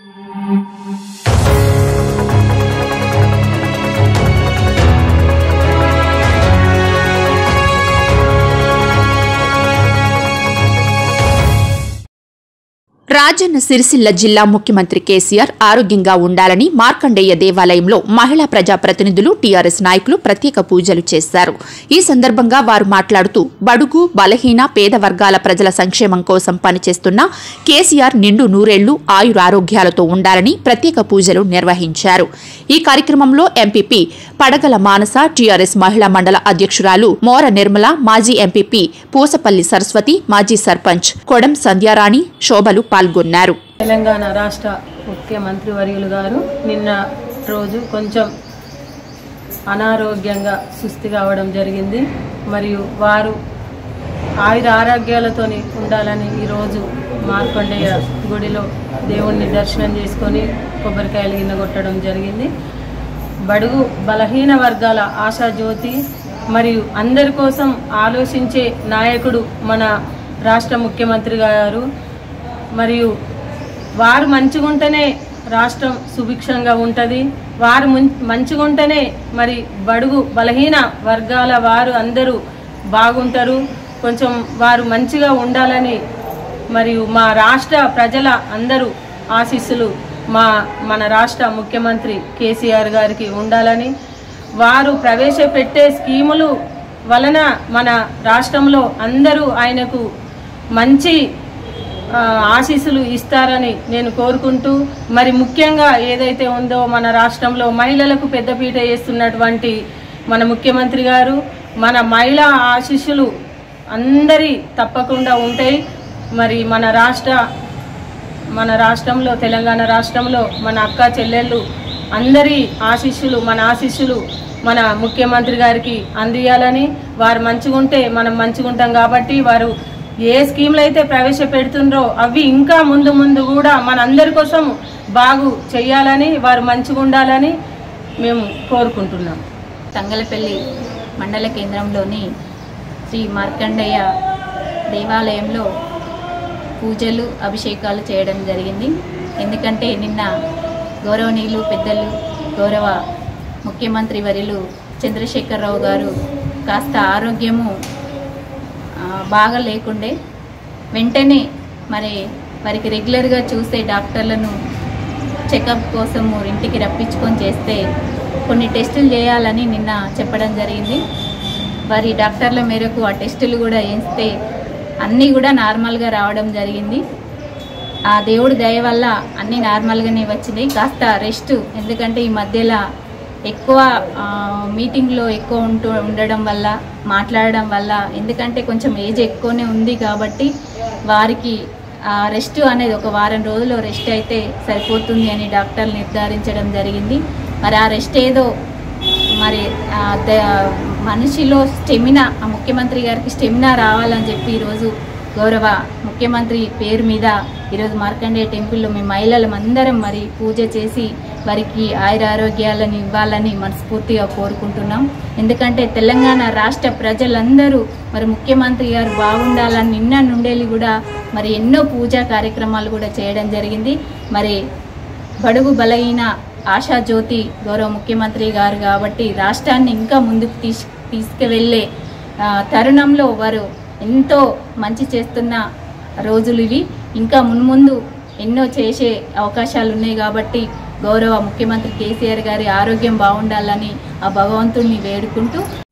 రాజన్న సిరిసిల్ల జిల్లా ముఖ్యమంత్రి కేసీఆర్ ఆరోగ్యంగా ఉండాలని మార్కండేయ దేవాలయంలో మహిళా ప్రజాప్రతినిధులు టీఆర్ఎస్ నాయకులు ప్రత్యేక పూజలు చేశారు ఈ సందర్భంగా వారు మాట్లాడుతూ బడుగు బలహీన పేద వర్గాల ప్రజల సంక్షేమం కోసం పనిచేస్తున్న కేసీఆర్ నిండు నూరేళ్లు ఆయురారోగ్యాలతో ఉండాలని ప్రత్యేక పూజలు నిర్వహించారు ఈ కార్యక్రమంలో ఎంపీపీ పడగల మానస టీఆర్ఎస్ మహిళా మండల అధ్యక్షురాలు మోర నిర్మల మాజీ ఎంపీపీ పూసపల్లి సరస్వతి మాజీ సర్పంచ్ కొడం సంధ్యారాణి శోభలు పాల్గొన్నారు తెలంగాణ రాష్ట్ర ముఖ్యమంత్రి వర్యులు గారు నిన్న రోజు కొంచెం అనారోగ్యంగా సుస్థి కావడం జరిగింది మరియు వారు ఆయుర ఆరోగ్యాలతోని ఉండాలని ఈరోజు మార్కండేయ గుడిలో దేవుణ్ణి దర్శనం చేసుకొని కొబ్బరికాయలు గిన్నె కొట్టడం జరిగింది బడుగు బలహీన వర్గాల ఆశాజ్యోతి మరియు అందరి కోసం ఆలోచించే నాయకుడు మన రాష్ట్ర ముఖ్యమంత్రి గారు మరియు వారు మంచిగుంటేనే రాష్ట్రం సుభిక్షంగా ఉంటుంది వారు ముం- మంచిగుంటేనే మరి బడుగు బలహీన వర్గాల వారు అందరూ బాగుంటారు కొంచెం వారు మంచిగా ఉండాలని మరియు మా రాష్ట్ర ప్రజల అందరూ ఆశీస్సులు మా మన రాష్ట్ర ముఖ్యమంత్రి కేసీఆర్ గారికి ఉండాలని వారు ప్రవేశపెట్టే స్కీములు వలన మన రాష్ట్రంలో అందరూ ఆయనకు మంచి ఆ, ఆశీస్సులు ఇస్తారని నేను కోరుకుంటూ మరి ముఖ్యంగా ఏదైతే ఉందో మన రాష్ట్రంలో మహిళలకు పెద్దపీట వేస్తున్నటువంటి మన ముఖ్యమంత్రి గారు మన మహిళా ఆశీస్సులు అందరి తప్పకుండా ఉంటాయి మరి మన రాష్ట్ర మన రాష్ట్రంలో తెలంగాణ రాష్ట్రంలో మన అక్క చెల్లెళ్ళు అందరి ఆశీస్సులు మన ఆశీస్సులు మన ముఖ్యమంత్రి గారికి అందియాలని వారు మంచిగుంటే మనం మంచిగుంటాం కాబట్టి వారు ఏ స్కీమ్లు అయితే ప్రవేశపెడుతుండ్రో అవి ఇంకా ముందు ముందు కూడా మన అందరి కోసం బాగు చేయాలని వారు మంచిగా ఉండాలని మేము కోరుకుంటున్నాం తంగలపల్లి మండల కేంద్రంలోని శ్రీ మార్కండేయ దేవాలయంలో పూజలు అభిషేకాలు చేయడం జరిగింది ఎందుకంటే నిన్న గౌరవనీయులు పెద్దలు గౌరవ ముఖ్యమంత్రి వర్యులు చంద్రశేఖరరావు గారు కాస్త ఆరోగ్యము ఆ, బాగా లేకుండే వెంటనే మరి వారికి రెగ్యులర్గా చూసే డాక్టర్లను చెకప్ కోసము ఇంటికి రప్పించుకొని చేస్తే కొన్ని టెస్టులు చేయాలని నిన్న చెప్పడం జరిగింది వారి డాక్టర్ల మేరకు ఆ టెస్టులు కూడా వేస్తే అన్నీ కూడా నార్మల్గా రావడం జరిగింది ఆ దేవుడి దయ వల్ల అన్నీ నార్మల్గానే వచ్చినాయి కాస్త రెస్ట్ ఎందుకంటే ఈ మధ్యలో ఎక్కువ ఆ, మీటింగ్లో ఎక్కువ ఉంటూ ఉండడం వల్ల మాట్లాడడం వల్ల ఎందుకంటే కొంచెం ఏజ్ ఎక్కువనే ఉంది కాబట్టి వారికి ఆ రెస్ట్ అనేది ఒక వారం రోజులు రెస్ట్ అయితే సరిపోతుంది అని డాక్టర్లు నిర్ధారించడం జరిగింది మరి ఆ రెస్ట్ ఏదో మరి ఆ ద- మనిషిలో స్టెమినా ఆ ముఖ్యమంత్రి గారికి స్టెమినా రావాలని చెప్పి ఈరోజు గౌరవ ముఖ్యమంత్రి పేరు మీద ఈరోజు మార్కండేయ టెంపుల్లో మేము మహిళలం అందరం మరి పూజ చేసి వారికి ఆయుర ఆరోగ్యాలను ఇవ్వాలని మనస్ఫూర్తిగా కోరుకుంటున్నాం ఎందుకంటే తెలంగాణ రాష్ట్ర ప్రజలందరూ మరి ముఖ్యమంత్రి గారు బాగుండాలని నిన్న నుండేలి కూడా మరి ఎన్నో పూజా కార్యక్రమాలు కూడా చేయడం జరిగింది మరి బడుగు బలహీన ఆశాజ్యోతి గౌరవ ముఖ్యమంత్రి గారు కాబట్టి రాష్ట్రాన్ని ఇంకా ముందుకు తీసు తీసుకువెళ్ళే ఆ, తరుణంలో వారు ఎంతో మంచి చేస్తున్న రోజులు ఇవి ఇంకా మున్ముందు ఎన్నో చేసే అవకాశాలు ఉన్నాయి కాబట్టి గౌరవ ముఖ్యమంత్రి కేసీఆర్ గారి ఆరోగ్యం బాగుండాలని ఆ భగవంతుడిని వేడుకుంటూ